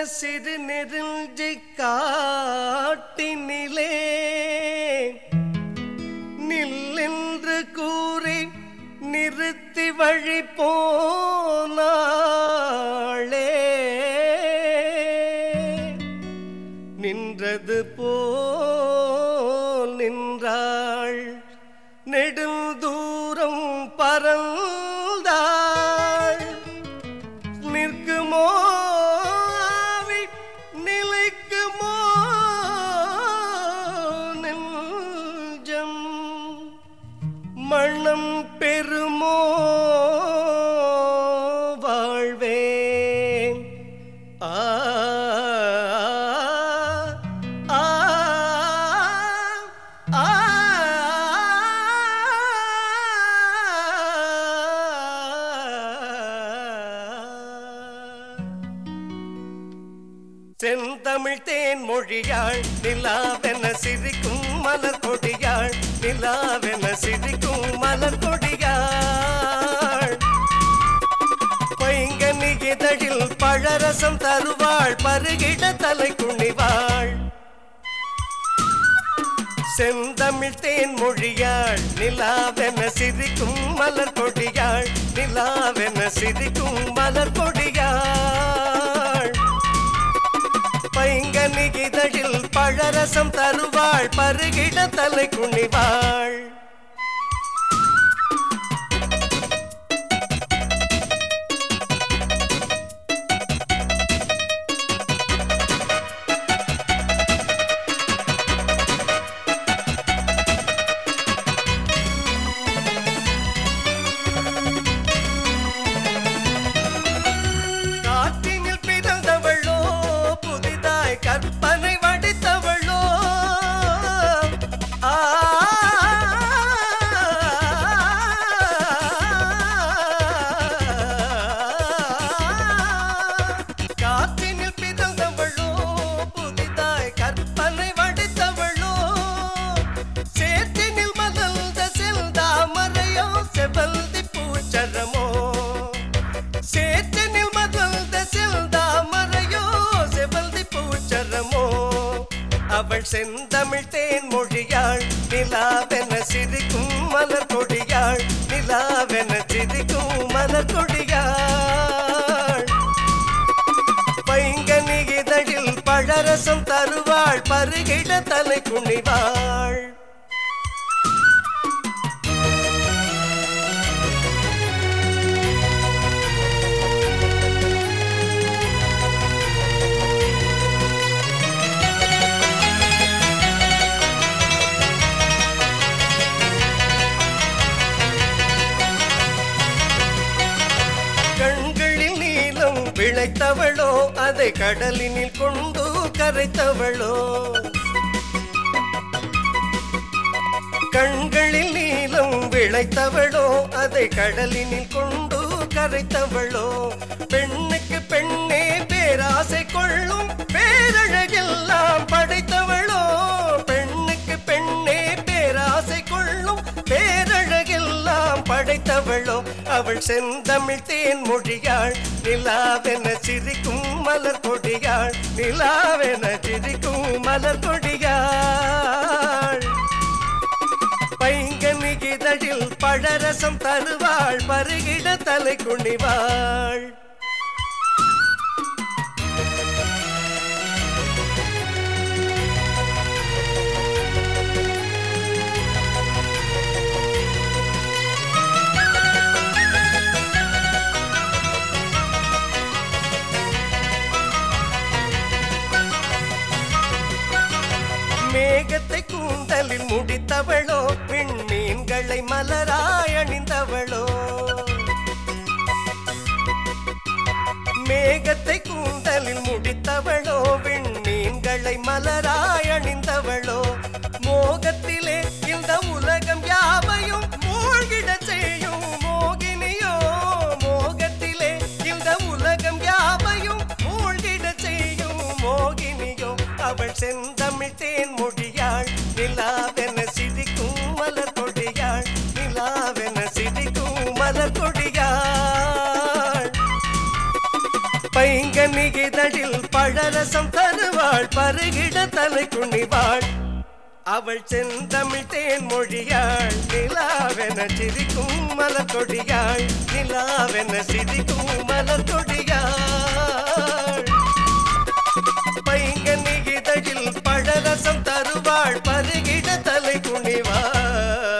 சிறு நெருஞ்சி காட்டினிலே நில்லென்று கூறி நிறுத்தி வழி போனாளே நின்றது போல் நின்றாள் நெடுந்தூரம் பறந்தாள் நிற்குமோ ஆவி நிலைக்குமோ நெஞ்சம் மண்ணம் பெறுமோ வாழ்வே ஆ ஆ ஆ செந்தமிழ் தேன் மொழியாள் நிலாவென சிரிக்கும் மலர் கொடியாள் நிலாவென சிரிக்கும் மலர் கொடியாள் பைங்கனி இதழில் பழரசம் தருவாள் பருகிட தலை குனிவாள் செந்தமிழ் தேன் மொழியாள் நிலாவென சிரிக்கும் மலர் கொடியாள் நிலாவென சிரிக்கும் மலர் கொடியாள் பைங்கனி இதழில் பழரசம் தருவாள் பருகிட தலை குனிவாள் காற்றினில் பிறந்தவளோ புதிதாய் கற்பனை வடித்தவளோ ஆ காற்றினில் பிறந்தவளோ புதிதாய் கற்பனை வடித்தவளோ சேற்றினில் மலர்ந்த செல்தாமரையோ செவல்தி பூச்சரமோ சேற்றனில் மதழ்ந்த செல்தாமரையோ செவல்தி பூச்சரமோ அவள் செந்தமிழ் தேன் மொழியாள் நிலாவென சிரிக்கும் மலர் கொடியாள் நிலாவென சிரிக்கும் மலர் கொடியாள் பைங்கனி இதழில் பழரசம் தருவாள் பருகிட தலை குனிவாள் கண்களில் நீலம் விளைத்தவளோ அதை கடலினில் கொண்டு கரைத்தவளோ கண்களில் நீலம் விளைத்தவளோ அதை கடலினில் கொண்டு கரைத்தவளோ பெண்ணுக்கு பெண்ணே பேராசை கொள்ளும் பேரழகெல்லாம் படைத்தவளோ பெண்ணுக்கு பெண்ணே பேராசை கொள்ளும் பேரழகெல்லாம் படைத்தவளோ அவள் செந்தமிழ் தேன் மொழியாள் நிலாவென சிரிக்கும் மலர் கொடியாள் நிலாவென சிரிக்கும் மலர் கொடியாள் பைங்கனி இதழில் பழரசம் தருவாள் பருகிட தலை குனிவாள் மேகத்தை கூந்தலில் முடித்தவளோ விண்மீன்களை மலராய் அணிந்தவளோ மேகத்தை கூந்தலில் முடித்தவளோ விண்மீன்களை மலராய் அணிந்தவளோ மோகத்திலே இந்த உலகம் யாவையும் மூழ்கிட செய்யும் மோகினியோ மோகத்திலே இந்த உலகம் யாவையும் மூழ்கிட செய்யும் மோகினியோ அவள் செந்தமிழ் தேன் மொழியாள் நிலாவென சிரிக்கும் மலர் கொடியாள் நிலாவென சிரிக்கும் மலர் கொடியாள் பைங்கனி இதழில் பழரசம் தருவாள் பருகிட தலை குனிவாள் அவள் செந்தமிழ் தேன் மொழியாள் நிலாவென சிரிக்கும் மலர் கொடியாள் நிலாவென சிரிக்கும் மலர் கொடியாள் பைங்கனி இதழில் பழரசம் தருவாள் பருகிட தலை குனிவாள்